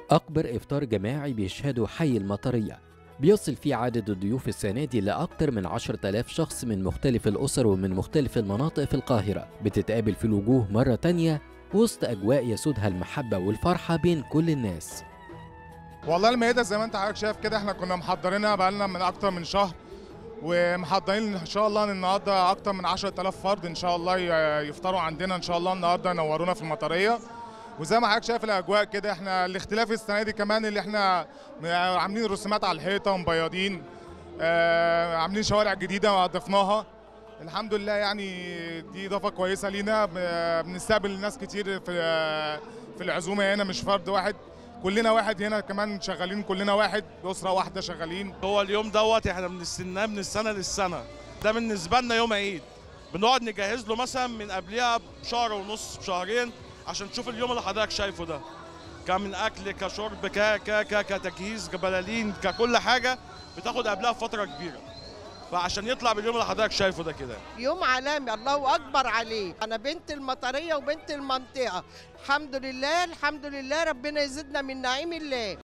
أكبر إفطار جماعي بيشهده حي المطرية بيصل فيه عدد الضيوف السنة دي لأكتر من 10000 شخص من مختلف الأسر ومن مختلف المناطق في القاهرة بتتقابل في الوجوه مرة تانية وسط أجواء يسودها المحبة والفرحة بين كل الناس والله المائده زي ما انت حضرتك شايف كده احنا كنا محضرينها بقالنا من اكتر من شهر ومحضرين ان شاء الله ان النهارده اكتر من 10000 فرد ان شاء الله ي- يفطروا عندنا ان شاء الله النهارده ينورونا في المطريه وزي ما حضرتك شايف الاجواء كده احنا الاختلاف السنه دي كمان اللي احنا عاملين رسومات على الحيطه ومبيضين آه، عاملين شوارع جديده وضفناها الحمد لله يعني دي اضافه كويسه لينا ب- بنستقبل ناس كتير في في العزومه هنا مش فرد واحد كلنا واحد هنا كمان شغالين كلنا واحد بأسرة واحدة شغالين هو اليوم دوت احنا بنستناه من السنه للسنه ده بالنسبه لنا يوم عيد بنقعد نجهز له مثلا من قبلها بشهر ونص بشهرين عشان تشوف اليوم اللي حضرتك شايفه ده كمن اكل كشرب ك ك ك كتجهيز كبلالين ككل حاجه بتاخد قبلها فتره كبيره فعشان يطلع باليوم اللي حضرتك شايفه ده كده يوم عالمي الله اكبر عليه انا بنت المطريه وبنت المنطقه الحمد لله الحمد لله ربنا يزيدنا من نعيم الله